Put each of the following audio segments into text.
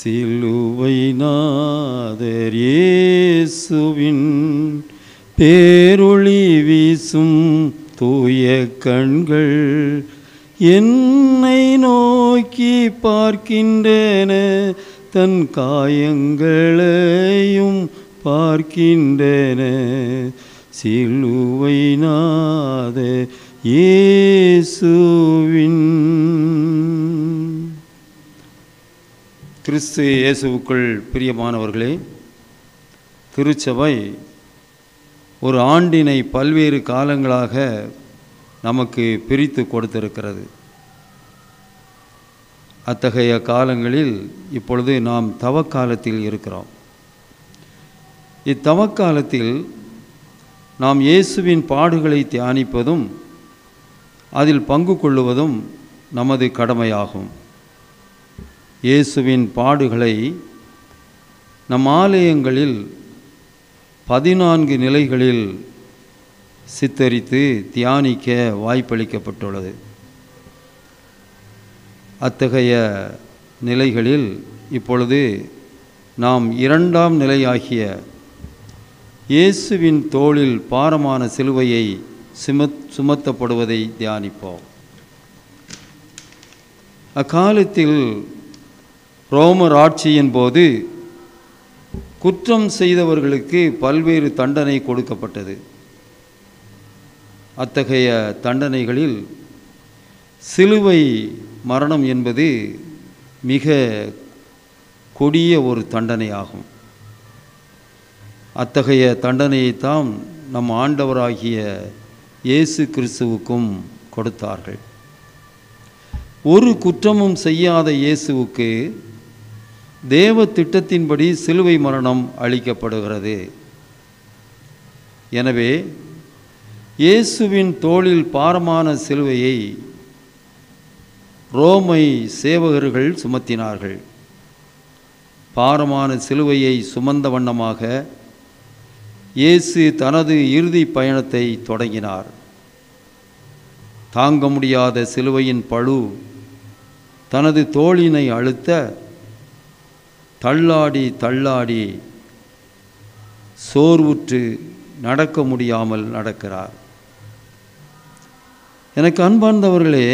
சிலுவை நாதர் இயேசுவின் பேரொளி வீசும் தூய கண்கள் என்னை நோக்கி பார்க்கின்றன தன் காயங்களையும் பார்க்கின்றன சிலுவை நாத இயேசுவின் கிறிஸ்து இயேசுவுக்குள் பிரியமானவர்களே திருச்சபை ஒரு ஆண்டினை பல்வேறு காலங்களாக நமக்கு பிரித்து கொடுத்திருக்கிறது அத்தகைய காலங்களில் இப்பொழுது நாம் தவக்காலத்தில் இருக்கிறோம் இத்தவக்காலத்தில் நாம் இயேசுவின் பாடுகளை தியானிப்பதும் அதில் பங்கு கொள்ளுவதும் நமது கடமையாகும் இயேசுவின் பாடுகளை நம் ஆலயங்களில் பதினான்கு நிலைகளில் சித்தரித்து தியானிக்க வாய்ப்பளிக்கப்பட்டுள்ளது அத்தகைய நிலைகளில் இப்பொழுது நாம் இரண்டாம் நிலையாகிய இயேசுவின் தோளில் பாரமான சிலுவையை சுமத் சுமத்தப்படுவதை தியானிப்போம் அக்காலத்தில் ரோமர் ஆட்சியின் போது குற்றம் செய்தவர்களுக்கு பல்வேறு தண்டனை கொடுக்கப்பட்டது அத்தகைய தண்டனைகளில் சிலுவை மரணம் என்பது மிக கொடிய ஒரு தண்டனையாகும் அத்தகைய தண்டனையைத்தான் நம் ஆண்டவராகிய இயேசு கிறிஸ்துவுக்கும் கொடுத்தார்கள் ஒரு குற்றமும் செய்யாத இயேசுவுக்கு தேவ திட்டத்தின்படி சிலுவை மரணம் அளிக்கப்படுகிறது எனவே இயேசுவின் தோளில் பாரமான சிலுவையை ரோமை சேவகர்கள் சுமத்தினார்கள் பாரமான சிலுவையை சுமந்த வண்ணமாக இயேசு தனது இறுதி பயணத்தை தொடங்கினார் தாங்க முடியாத சிலுவையின் பழு தனது தோளினை அழுத்த தள்ளாடி தள்ளாடி சோர்வுற்று நடக்க முடியாமல் நடக்கிறார் எனக்கு அன்பார்ந்தவர்களே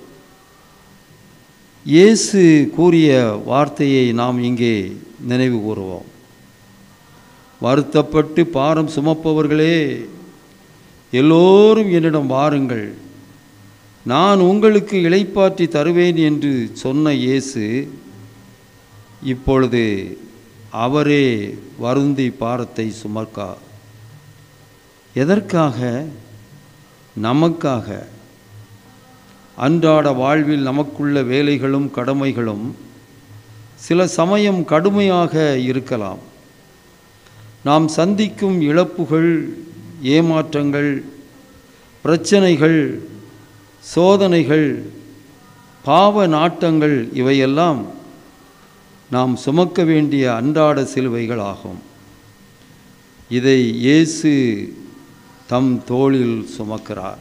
இயேசு கூறிய வார்த்தையை நாம் இங்கே நினைவு கூறுவோம் வருத்தப்பட்டு பாரம் சுமப்பவர்களே எல்லோரும் என்னிடம் வாருங்கள் நான் உங்களுக்கு இளைப்பாற்றி தருவேன் என்று சொன்ன இயேசு இப்பொழுது அவரே வருந்தி பாரத்தை சுமக்கா எதற்காக நமக்காக அன்றாட வாழ்வில் நமக்குள்ள வேலைகளும் கடமைகளும் சில சமயம் கடுமையாக இருக்கலாம் நாம் சந்திக்கும் இழப்புகள் ஏமாற்றங்கள் பிரச்சனைகள் சோதனைகள் பாவ நாட்டங்கள் இவையெல்லாம் நாம் சுமக்க வேண்டிய அன்றாட சிலுவைகள் ஆகும் இதை இயேசு தம் தோளில் சுமக்கிறார்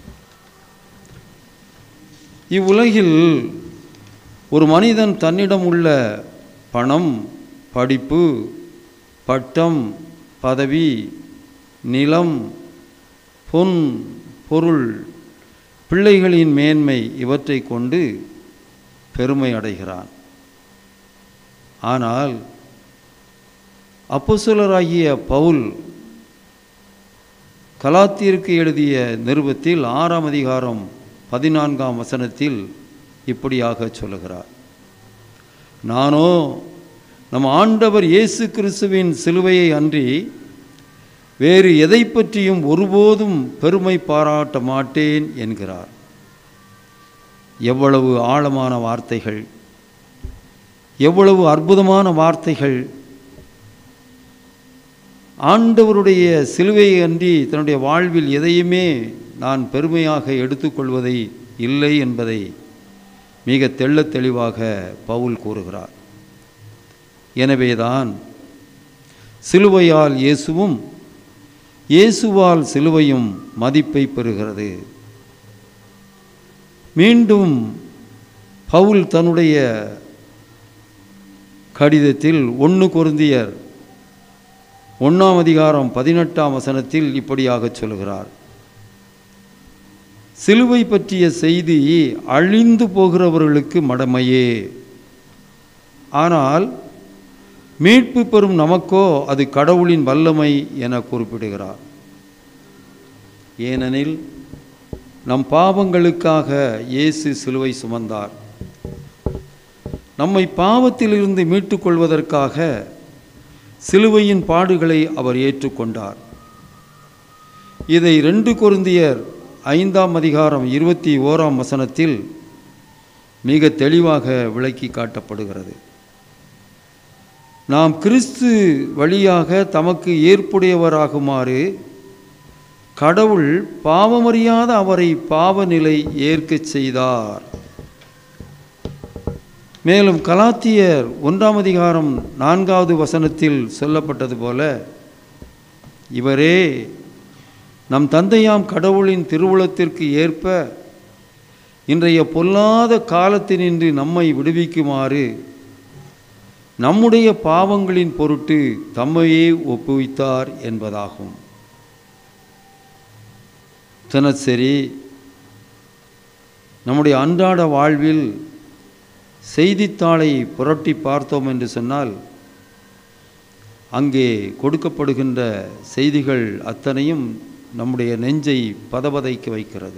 இவ்வுலகில் ஒரு மனிதன் தன்னிடம் உள்ள பணம் படிப்பு பட்டம் பதவி நிலம் பொன் பொருள் பிள்ளைகளின் மேன்மை இவற்றை கொண்டு பெருமை அடைகிறான் ஆனால் அப்போஸ்தலராகிய பவுல் கலாத்திற்கு எழுதிய நிருபத்தில் ஆறாம் அதிகாரம் பதினான்காம் வசனத்தில் இப்படியாக சொல்லுகிறார் நானோ நம் ஆண்டவர் இயேசு கிறிஸ்துவின் சிலுவையை அன்றி வேறு எதை பற்றியும் ஒருபோதும் பெருமை பாராட்ட மாட்டேன் என்கிறார் எவ்வளவு ஆழமான வார்த்தைகள் எவ்வளவு அற்புதமான வார்த்தைகள் ஆண்டவருடைய சிலுவையை அன்றி தன்னுடைய வாழ்வில் எதையுமே நான் பெருமையாக எடுத்துக்கொள்வதை இல்லை என்பதை மிக தெள்ளத் தெளிவாக பவுல் கூறுகிறார் எனவேதான் சிலுவையால் இயேசுவும் இயேசுவால் சிலுவையும் மதிப்பை பெறுகிறது மீண்டும் பவுல் தன்னுடைய கடிதத்தில் ஒன்று குருந்தியர் ஒன்றாம் அதிகாரம் பதினெட்டாம் வசனத்தில் இப்படியாக சொல்கிறார் சிலுவை பற்றிய செய்தி அழிந்து போகிறவர்களுக்கு மடமையே ஆனால் மீட்பு பெறும் நமக்கோ அது கடவுளின் வல்லமை என குறிப்பிடுகிறார் ஏனெனில் நம் பாவங்களுக்காக இயேசு சிலுவை சுமந்தார் நம்மை பாவத்திலிருந்து மீட்டுக் கொள்வதற்காக சிலுவையின் பாடுகளை அவர் ஏற்றுக்கொண்டார் இதை ரெண்டு கொருந்தியர் ஐந்தாம் அதிகாரம் இருபத்தி ஓராம் வசனத்தில் மிக தெளிவாக விளக்கி காட்டப்படுகிறது நாம் கிறிஸ்து வழியாக தமக்கு ஏற்புடையவராகுமாறு கடவுள் பாவமறியாத அவரை பாவநிலை ஏற்கச் செய்தார் மேலும் கலாத்தியர் ஒன்றாம் அதிகாரம் நான்காவது வசனத்தில் சொல்லப்பட்டது போல இவரே நம் தந்தையாம் கடவுளின் திருவுளத்திற்கு ஏற்ப இன்றைய பொல்லாத காலத்தினின்று நம்மை விடுவிக்குமாறு நம்முடைய பாவங்களின் பொருட்டு தம்மையே ஒப்புவித்தார் என்பதாகும் தினசரி நம்முடைய அன்றாட வாழ்வில் செய்தித்தாளை புரட்டி பார்த்தோம் என்று சொன்னால் அங்கே கொடுக்கப்படுகின்ற செய்திகள் அத்தனையும் நம்முடைய நெஞ்சை பதபதைக்க வைக்கிறது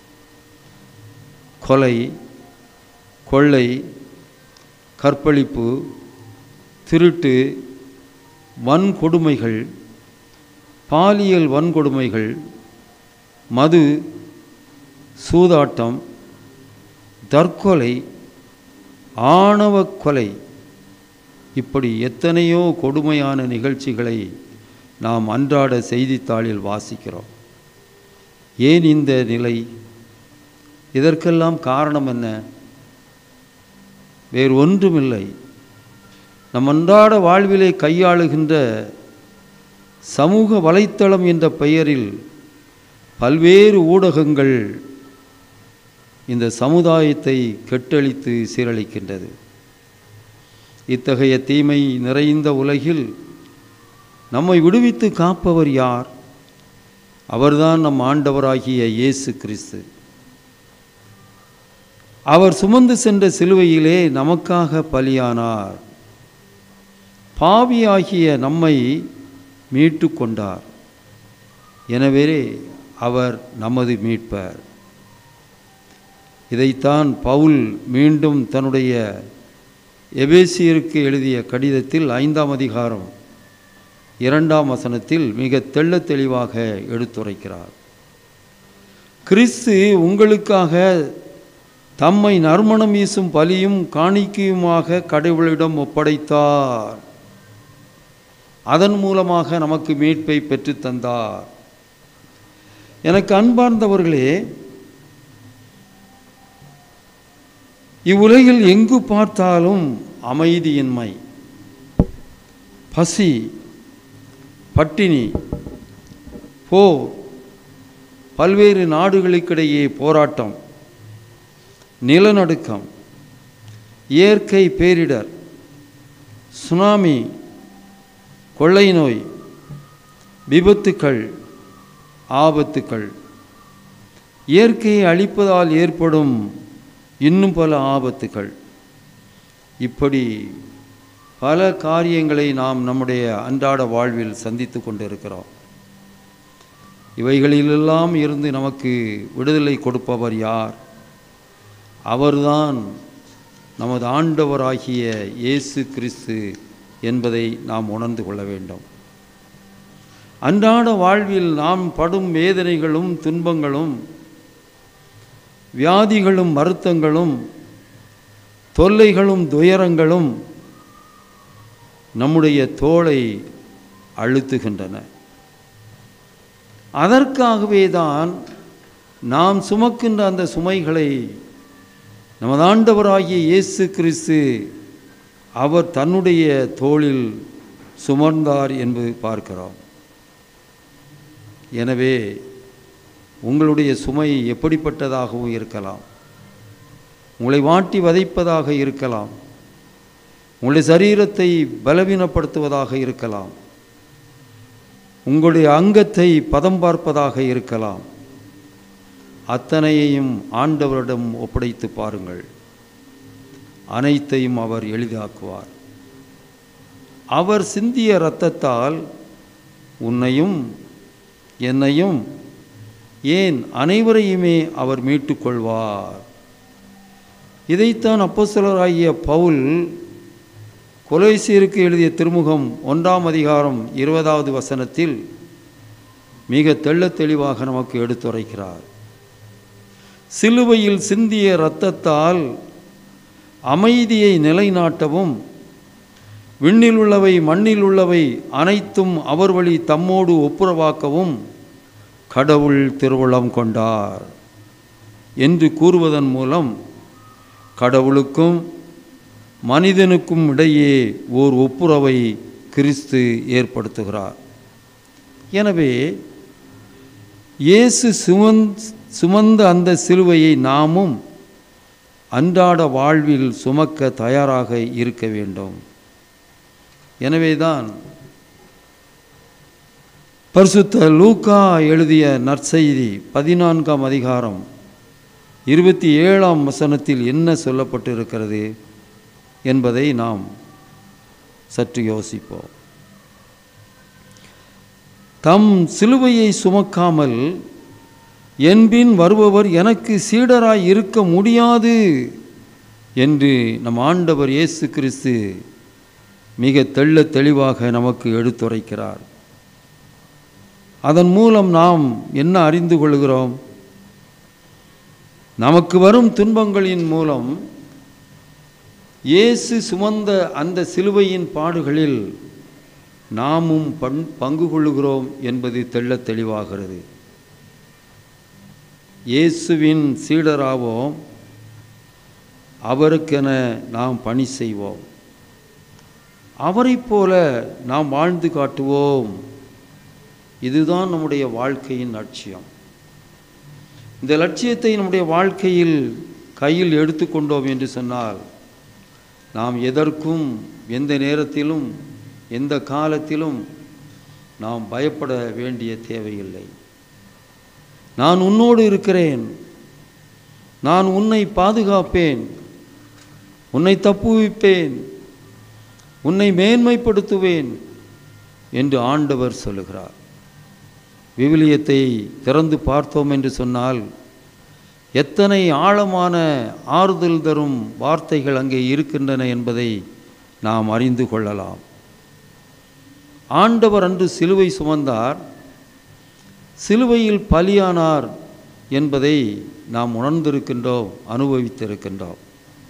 கொலை கொள்ளை கற்பழிப்பு திருட்டு வன்கொடுமைகள் பாலியல் வன்கொடுமைகள் மது சூதாட்டம் தற்கொலை ஆணவ கொலை இப்படி எத்தனையோ கொடுமையான நிகழ்ச்சிகளை நாம் அன்றாட செய்தித்தாளில் வாசிக்கிறோம் ஏன் இந்த நிலை இதற்கெல்லாம் காரணம் என்ன வேறு ஒன்றுமில்லை நம் அன்றாட வாழ்விலே கையாளுகின்ற சமூக வலைத்தளம் என்ற பெயரில் பல்வேறு ஊடகங்கள் இந்த சமுதாயத்தை கெட்டழித்து சீரழிக்கின்றது இத்தகைய தீமை நிறைந்த உலகில் நம்மை விடுவித்து காப்பவர் யார் அவர்தான் நம் ஆண்டவராகிய இயேசு கிறிஸ்து அவர் சுமந்து சென்ற சிலுவையிலே நமக்காக பலியானார் பாவியாகிய நம்மை மீட்டு கொண்டார் எனவே அவர் நமது மீட்பர் இதைத்தான் பவுல் மீண்டும் தன்னுடைய எபேசியருக்கு எழுதிய கடிதத்தில் ஐந்தாம் அதிகாரம் இரண்டாம் வசனத்தில் மிக தெள்ளத் தெளிவாக எடுத்துரைக்கிறார் கிறிஸ்து உங்களுக்காக தம்மை நறுமணம் வீசும் பலியும் காணிக்கையுமாக கடவுளிடம் ஒப்படைத்தார் அதன் மூலமாக நமக்கு மீட்பை பெற்றுத் தந்தார் எனக்கு அன்பார்ந்தவர்களே இவ்வுலகில் எங்கு பார்த்தாலும் அமைதியின்மை பசி பட்டினி போர் பல்வேறு நாடுகளுக்கிடையே போராட்டம் நிலநடுக்கம் இயற்கை பேரிடர் சுனாமி கொள்ளை நோய் விபத்துக்கள் ஆபத்துக்கள் இயற்கையை அழிப்பதால் ஏற்படும் இன்னும் பல ஆபத்துக்கள் இப்படி பல காரியங்களை நாம் நம்முடைய அன்றாட வாழ்வில் சந்தித்து கொண்டிருக்கிறோம் இவைகளிலெல்லாம் இருந்து நமக்கு விடுதலை கொடுப்பவர் யார் அவர்தான் நமது ஆண்டவராகிய இயேசு கிறிஸ்து என்பதை நாம் உணர்ந்து கொள்ள வேண்டும் அன்றாட வாழ்வில் நாம் படும் வேதனைகளும் துன்பங்களும் வியாதிகளும் வருத்தங்களும் தொல்லைகளும் துயரங்களும் நம்முடைய தோளை அழுத்துகின்றன அதற்காகவே தான் நாம் சுமக்கின்ற அந்த சுமைகளை நமது ஆண்டவராகிய இயேசு கிறிஸ்து அவர் தன்னுடைய தோளில் சுமர்ந்தார் என்பது பார்க்கிறோம் எனவே உங்களுடைய சுமை எப்படிப்பட்டதாகவும் இருக்கலாம் உங்களை வாட்டி வதைப்பதாக இருக்கலாம் உங்களுடைய சரீரத்தை பலவீனப்படுத்துவதாக இருக்கலாம் உங்களுடைய அங்கத்தை பதம் பார்ப்பதாக இருக்கலாம் அத்தனையையும் ஆண்டவரிடம் ஒப்படைத்து பாருங்கள் அனைத்தையும் அவர் எளிதாக்குவார் அவர் சிந்திய இரத்தத்தால் உன்னையும் என்னையும் ஏன் அனைவரையுமே அவர் மீட்டுக்கொள்வார் இதைத்தான் அப்போஸ்தலராகிய பவுல் கொலைசீருக்கு எழுதிய திருமுகம் ஒன்றாம் அதிகாரம் இருபதாவது வசனத்தில் மிக தெள்ளத் தெளிவாக நமக்கு எடுத்துரைக்கிறார் சிலுவையில் சிந்திய இரத்தத்தால் அமைதியை நிலைநாட்டவும் விண்ணில் உள்ளவை மண்ணில் உள்ளவை அனைத்தும் அவர் வழி தம்மோடு ஒப்புரவாக்கவும் கடவுள் திருவுளம் கொண்டார் என்று கூறுவதன் மூலம் கடவுளுக்கும் மனிதனுக்கும் இடையே ஓர் ஒப்புரவை கிறிஸ்து ஏற்படுத்துகிறார் எனவே இயேசு சுமந் சுமந்த அந்த சிலுவையை நாமும் அன்றாட வாழ்வில் சுமக்க தயாராக இருக்க வேண்டும் எனவேதான் பரிசுத்த லூக்கா எழுதிய நற்செய்தி பதினான்காம் அதிகாரம் இருபத்தி ஏழாம் வசனத்தில் என்ன சொல்லப்பட்டிருக்கிறது என்பதை நாம் சற்று யோசிப்போம் தம் சிலுவையை சுமக்காமல் என்பின் வருபவர் எனக்கு சீடராய் இருக்க முடியாது என்று நம் ஆண்டவர் இயேசு கிறிஸ்து மிக தெள்ள தெளிவாக நமக்கு எடுத்துரைக்கிறார் அதன் மூலம் நாம் என்ன அறிந்து கொள்கிறோம் நமக்கு வரும் துன்பங்களின் மூலம் இயேசு சுமந்த அந்த சிலுவையின் பாடுகளில் நாமும் பண் பங்கு கொள்ளுகிறோம் என்பது தெள்ளத் தெளிவாகிறது இயேசுவின் சீடராவோம் அவருக்கென நாம் பணி செய்வோம் அவரைப் போல நாம் வாழ்ந்து காட்டுவோம் இதுதான் நம்முடைய வாழ்க்கையின் லட்சியம் இந்த லட்சியத்தை நம்முடைய வாழ்க்கையில் கையில் எடுத்துக்கொண்டோம் என்று சொன்னால் நாம் எதற்கும் எந்த நேரத்திலும் எந்த காலத்திலும் நாம் பயப்பட வேண்டிய தேவையில்லை நான் உன்னோடு இருக்கிறேன் நான் உன்னை பாதுகாப்பேன் உன்னை தப்புவிப்பேன் உன்னை மேன்மைப்படுத்துவேன் என்று ஆண்டவர் சொல்லுகிறார் விவிலியத்தை திறந்து பார்த்தோம் என்று சொன்னால் எத்தனை ஆழமான ஆறுதல் தரும் வார்த்தைகள் அங்கே இருக்கின்றன என்பதை நாம் அறிந்து கொள்ளலாம் ஆண்டவர் அன்று சிலுவை சுமந்தார் சிலுவையில் பலியானார் என்பதை நாம் உணர்ந்திருக்கின்றோம் அனுபவித்திருக்கின்றோம்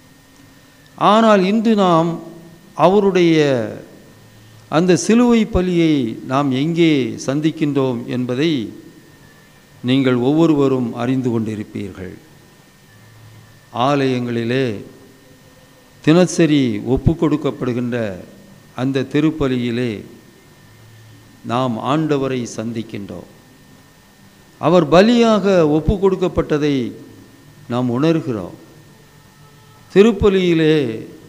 ஆனால் இன்று நாம் அவருடைய அந்த சிலுவை பலியை நாம் எங்கே சந்திக்கின்றோம் என்பதை நீங்கள் ஒவ்வொருவரும் அறிந்து கொண்டிருப்பீர்கள் ஆலயங்களிலே தினசரி ஒப்பு கொடுக்கப்படுகின்ற அந்த திருப்பலியிலே நாம் ஆண்டவரை சந்திக்கின்றோம் அவர் பலியாக ஒப்பு கொடுக்கப்பட்டதை நாம் உணர்கிறோம் திருப்பலியிலே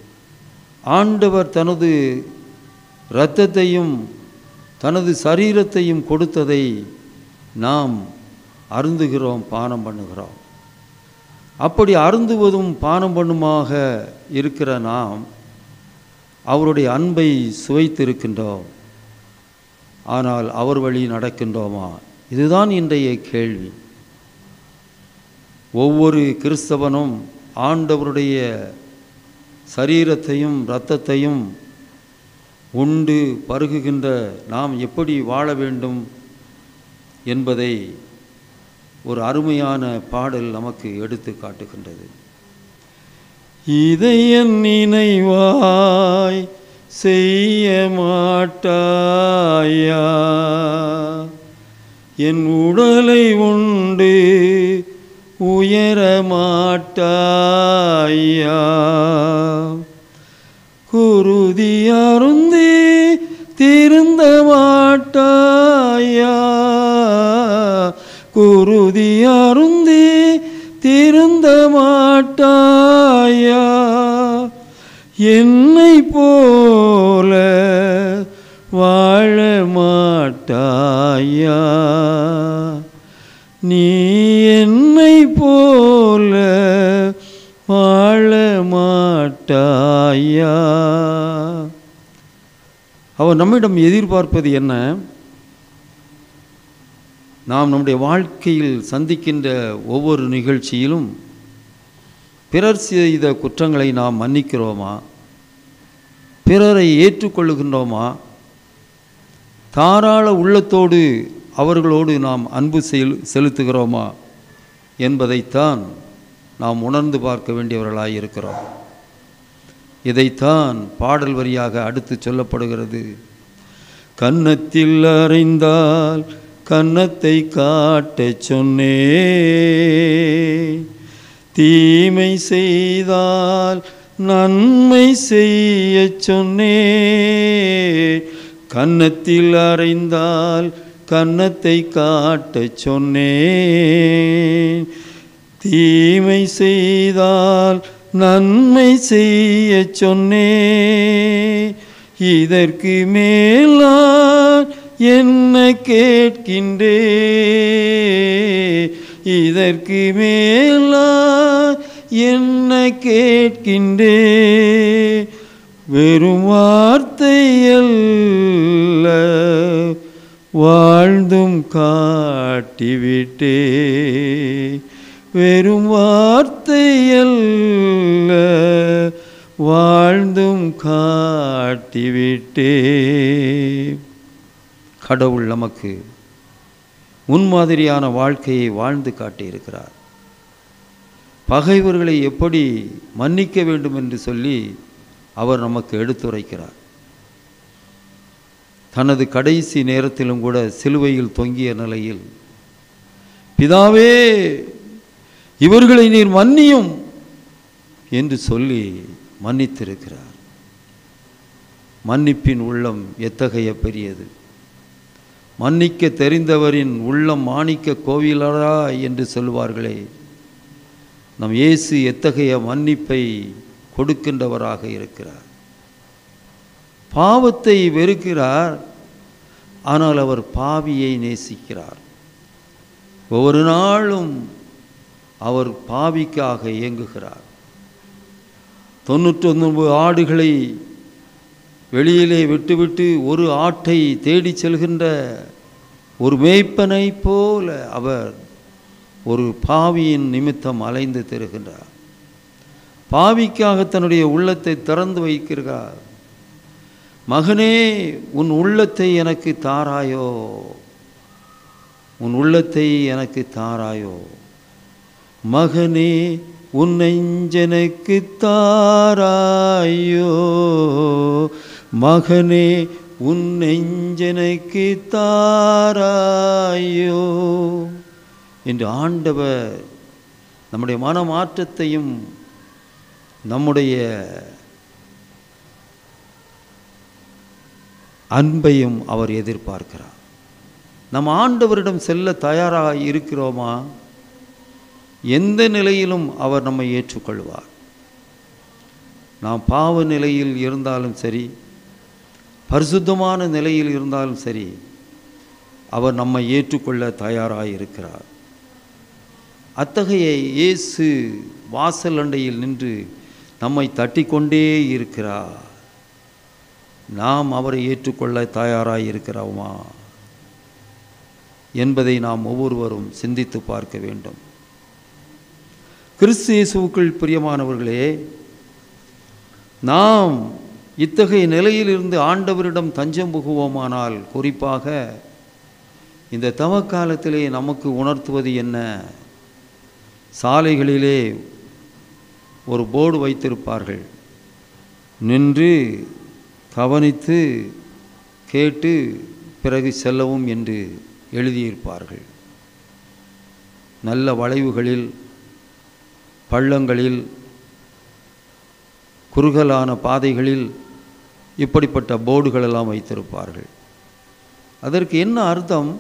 ஆண்டவர் தனது இரத்தத்தையும் தனது சரீரத்தையும் கொடுத்ததை நாம் அருந்துகிறோம் பானம் பண்ணுகிறோம் அப்படி அருந்துவதும் பானம் பண்ணுமாக இருக்கிற நாம் அவருடைய அன்பை சுவைத்திருக்கின்றோம் ஆனால் அவர் வழி நடக்கின்றோமா இதுதான் இன்றைய கேள்வி ஒவ்வொரு கிறிஸ்தவனும் ஆண்டவருடைய சரீரத்தையும் இரத்தத்தையும் உண்டு பருகுகின்ற நாம் எப்படி வாழ வேண்டும் என்பதை ஒரு அருமையான பாடல் நமக்கு எடுத்து காட்டுகின்றது இதைய நினைவாய் செய்ய மாட்டாயா என் உடலை உண்டு உயர மாட்டாயா குருதி அருந்தி திருந்த மாட்டாயா குருதி அருந்தி திருந்த மாட்டாயா என்னை போல வாழ மாட்டாயா நீ என்னை போல வாழ மாட்டாயா அவர் நம்மிடம் எதிர்பார்ப்பது என்ன நாம் நம்முடைய வாழ்க்கையில் சந்திக்கின்ற ஒவ்வொரு நிகழ்ச்சியிலும் பிறர் செய்த குற்றங்களை நாம் மன்னிக்கிறோமா பிறரை ஏற்றுக்கொள்ளுகின்றோமா தாராள உள்ளத்தோடு அவர்களோடு நாம் அன்பு செல் செலுத்துகிறோமா என்பதைத்தான் நாம் உணர்ந்து பார்க்க வேண்டியவர்களாய் இருக்கிறோம் இதைத்தான் பாடல் வரியாக அடுத்து சொல்லப்படுகிறது கன்னத்தில் அறைந்தால் கன்னத்தை காட்டச் சொன்னே தீமை செய்தால் நன்மை செய்யச் சொன்னே கன்னத்தில் அறைந்தால் கன்னத்தை காட்டச் சொன்னேன் தீமை செய்தால் நன்மை செய்யச் சொன்னே இதற்கு மேலான் என்ன கேட்கின்றே இதற்கு மேலான் என்ன கேட்கின்றே வெறும் வார்த்தையல்ல வாழ்ந்தும் காட்டிவிட்டே வெறும் வார்த்தையல்ல வாழ்ந்தும் காட்டிவிட்டே கடவுள் நமக்கு முன்மாதிரியான வாழ்க்கையை வாழ்ந்து காட்டியிருக்கிறார் பகைவர்களை எப்படி மன்னிக்க வேண்டும் என்று சொல்லி அவர் நமக்கு எடுத்துரைக்கிறார் தனது கடைசி நேரத்திலும் கூட சிலுவையில் தொங்கிய நிலையில் பிதாவே இவர்களை நீர் மன்னியும் என்று சொல்லி மன்னித்திருக்கிறார் மன்னிப்பின் உள்ளம் எத்தகைய பெரியது மன்னிக்க தெரிந்தவரின் உள்ளம் மாணிக்க கோவிலரா என்று சொல்வார்களே நம் இயேசு எத்தகைய மன்னிப்பை கொடுக்கின்றவராக இருக்கிறார் பாவத்தை வெறுக்கிறார் ஆனால் அவர் பாவியை நேசிக்கிறார் ஒவ்வொரு நாளும் அவர் பாவிக்காக இயங்குகிறார் தொண்ணூற்றொன்பது ஆடுகளை வெளியிலே விட்டுவிட்டு ஒரு ஆட்டை தேடி செல்கின்ற ஒரு மேய்ப்பனை போல அவர் ஒரு பாவியின் நிமித்தம் அலைந்து திருகின்றார் பாவிக்காக தன்னுடைய உள்ளத்தை திறந்து வைக்கிறார் மகனே உன் உள்ளத்தை எனக்கு தாராயோ உன் உள்ளத்தை எனக்கு தாராயோ மகனே உன் நெஞ்சனுக்கு தாராயோ மகனே உன் நெஞ்சனுக்கு தாராயோ என்று ஆண்டவர் நம்முடைய மனமாற்றத்தையும் நம்முடைய அன்பையும் அவர் எதிர்பார்க்கிறார் நம் ஆண்டவரிடம் செல்ல தயாராக இருக்கிறோமா எந்த நிலையிலும் அவர் நம்மை ஏற்றுக்கொள்வார் நாம் பாவ நிலையில் இருந்தாலும் சரி பரிசுத்தமான நிலையில் இருந்தாலும் சரி அவர் நம்மை ஏற்றுக்கொள்ள தயாராக இருக்கிறார் அத்தகைய இயேசு வாசல் அண்டையில் நின்று நம்மை தட்டிக்கொண்டே இருக்கிறார் நாம் அவரை ஏற்றுக்கொள்ள தயாராக இருக்கிறோமா என்பதை நாம் ஒவ்வொருவரும் சிந்தித்து பார்க்க வேண்டும் கிறிஸ்து இயேசுவுக்குள் பிரியமானவர்களே நாம் இத்தகைய நிலையிலிருந்து ஆண்டவரிடம் தஞ்சம் புகுவோமானால் குறிப்பாக இந்த தவக்காலத்திலே நமக்கு உணர்த்துவது என்ன சாலைகளிலே ஒரு போர்டு வைத்திருப்பார்கள் நின்று கவனித்து கேட்டு பிறகு செல்லவும் என்று எழுதியிருப்பார்கள் நல்ல வளைவுகளில் பள்ளங்களில் குறுகலான பாதைகளில் இப்படிப்பட்ட போர்டுகளெல்லாம் வைத்திருப்பார்கள் அதற்கு என்ன அர்த்தம்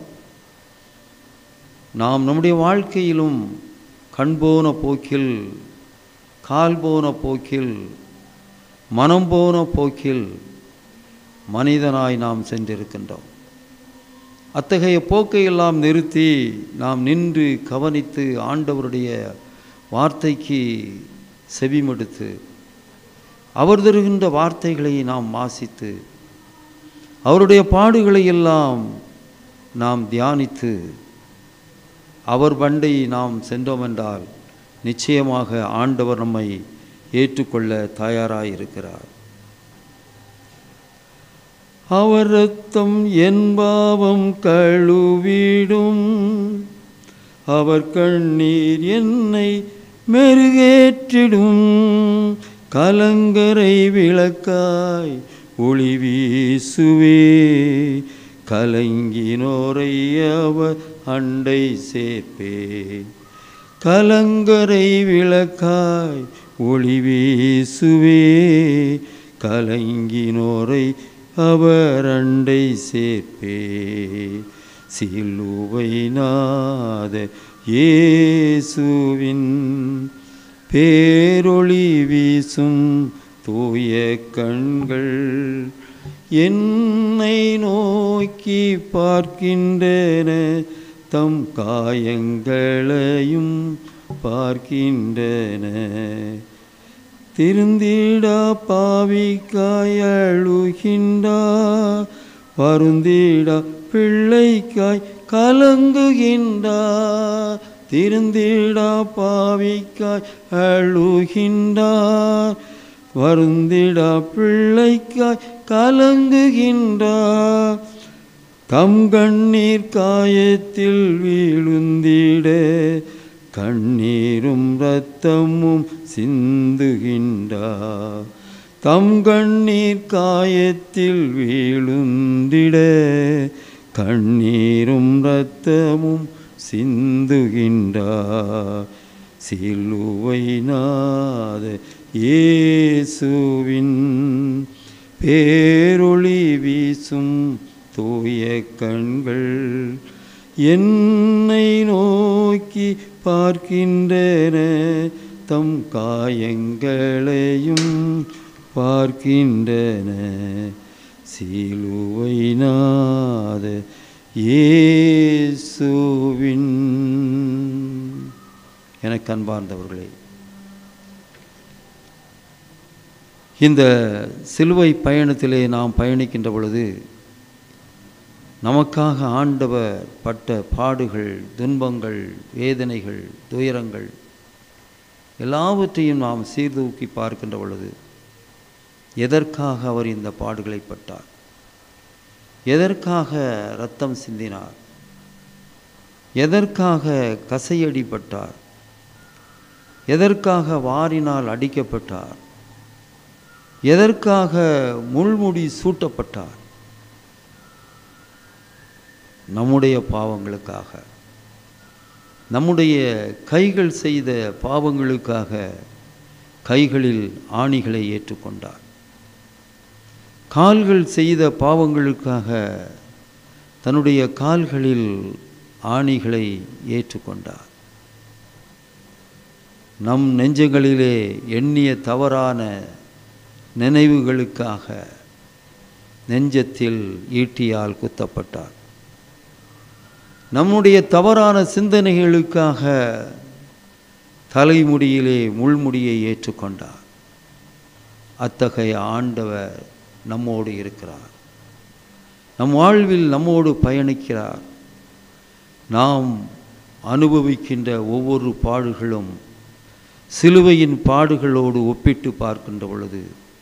நாம் நம்முடைய வாழ்க்கையிலும் கண் போன போக்கில் கால் போன போக்கில் மனம் போன போக்கில் மனிதனாய் நாம் சென்றிருக்கின்றோம் அத்தகைய போக்கை எல்லாம் நிறுத்தி நாம் நின்று கவனித்து ஆண்டவருடைய வார்த்தைக்கு செவிமடுத்து அவர் தருகின்ற வார்த்தைகளை நாம் வாசித்து அவருடைய பாடுகளை எல்லாம் நாம் தியானித்து அவர் பண்டை நாம் சென்றோம் என்றால் நிச்சயமாக ஆண்டவர் நம்மை ஏற்றுக்கொள்ள தயாராக இருக்கிறார் அவர் ரத்தம் என் பாவம் கழுவிடும் அவர் கண்ணீர் என்னை மெருகேற்றிடும் கலங்கரை விளக்காய் ஒளி வீசுவே கலங்கினோரை அவர் அண்டை சேர்ப்பே கலங்கரை விளக்காய் ஒளி வீசுவே கலங்கினோரை அவர் அண்டை சேர்ப்பே சிலுவை நாத இயேசுவின் பேரொளி வீசும் தூய கண்கள் என்னை நோக்கி பார்க்கின்றன தம் காயங்களையும் பார்க்கின்றன திருந்திடா பாவிக்காய் அழுகின்றா வருந்திடா பிள்ளைக்காய் கலங்குகின்றா திருந்திடா பாவிக்காய் அழுகின்றார் வருந்திடா பிள்ளைக்காய் கலங்குகின்றார் தம் கண்ணீர் காயத்தில் வீழுந்திட கண்ணீரும் இரத்தமும் சிந்துகின்றார் தம் கண்ணீர் காயத்தில் வீழுந்திட கண்ணீரும் இரத்தமும் சிந்துகின்றார் சிலுவை நாத இயேசுவின் பேரொளி வீசும் தூய கண்கள் என்னை நோக்கி பார்க்கின்றன தம் காயங்களையும் பார்க்கின்றன சிலுவை நாத இயேசுவின் எனக்கு அன்பார்ந்தவர்களே இந்த சிலுவை பயணத்திலே நாம் பயணிக்கின்ற பொழுது நமக்காக ஆண்டவர் பட்ட பாடுகள் துன்பங்கள் வேதனைகள் துயரங்கள் எல்லாவற்றையும் நாம் சீர்தூக்கி பார்க்கின்ற பொழுது எதற்காக அவர் இந்த பாடுகளை பட்டார் எதற்காக இரத்தம் சிந்தினார் எதற்காக கசையடிப்பட்டார் எதற்காக வாரினால் அடிக்கப்பட்டார் எதற்காக முள்முடி சூட்டப்பட்டார் நம்முடைய பாவங்களுக்காக நம்முடைய கைகள் செய்த பாவங்களுக்காக கைகளில் ஆணிகளை ஏற்றுக்கொண்டார் கால்கள் செய்த பாவங்களுக்காக தன்னுடைய கால்களில் ஆணிகளை ஏற்றுக்கொண்டார் நம் நெஞ்சங்களிலே எண்ணிய தவறான நினைவுகளுக்காக நெஞ்சத்தில் ஈட்டியால் குத்தப்பட்டார் நம்முடைய தவறான சிந்தனைகளுக்காக தலைமுடியிலே முள்முடியை ஏற்றுக்கொண்டார் அத்தகைய ஆண்டவர் நம்மோடு இருக்கிறார் நம் வாழ்வில் நம்மோடு பயணிக்கிறார் நாம் அனுபவிக்கின்ற ஒவ்வொரு பாடுகளும் சிலுவையின் பாடுகளோடு ஒப்பிட்டு பார்க்கின்ற பொழுது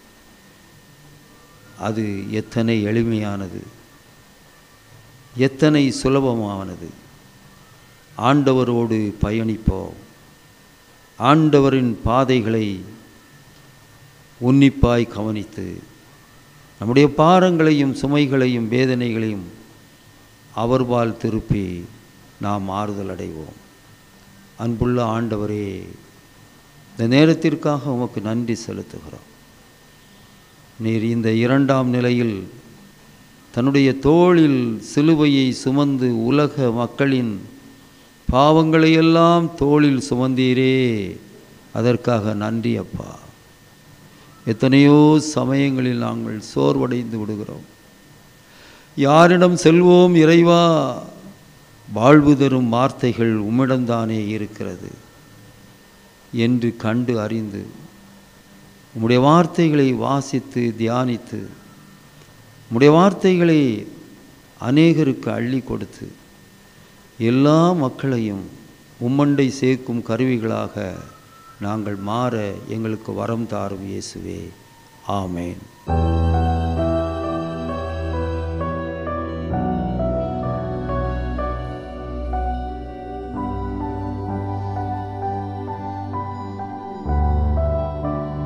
அது எத்தனை எளிமையானது எத்தனை சுலபமானது ஆண்டவரோடு பயணிப்போம் ஆண்டவரின் பாதைகளை உன்னிப்பாய் கவனித்து நம்முடைய பாரங்களையும் சுமைகளையும் வேதனைகளையும் அவர்பால் திருப்பி நாம் ஆறுதல் அடைவோம் அன்புள்ள ஆண்டவரே இந்த நேரத்திற்காக உமக்கு நன்றி செலுத்துகிறோம் நீர் இந்த இரண்டாம் நிலையில் தன்னுடைய தோளில் சிலுவையை சுமந்து உலக மக்களின் பாவங்களையெல்லாம் தோளில் சுமந்தீரே அதற்காக நன்றி அப்பா எத்தனையோ சமயங்களில் நாங்கள் சோர்வடைந்து விடுகிறோம் யாரிடம் செல்வோம் இறைவா வாழ்வு தரும் வார்த்தைகள் உம்மிடம்தானே இருக்கிறது என்று கண்டு அறிந்து உம்முடைய வார்த்தைகளை வாசித்து தியானித்து உம்முடைய வார்த்தைகளை அநேகருக்கு அள்ளி கொடுத்து எல்லா மக்களையும் உம்மண்டை சேர்க்கும் கருவிகளாக நாங்கள் மாற எங்களுக்கு வரம் தாரும் இயேசுவே ஆமேன்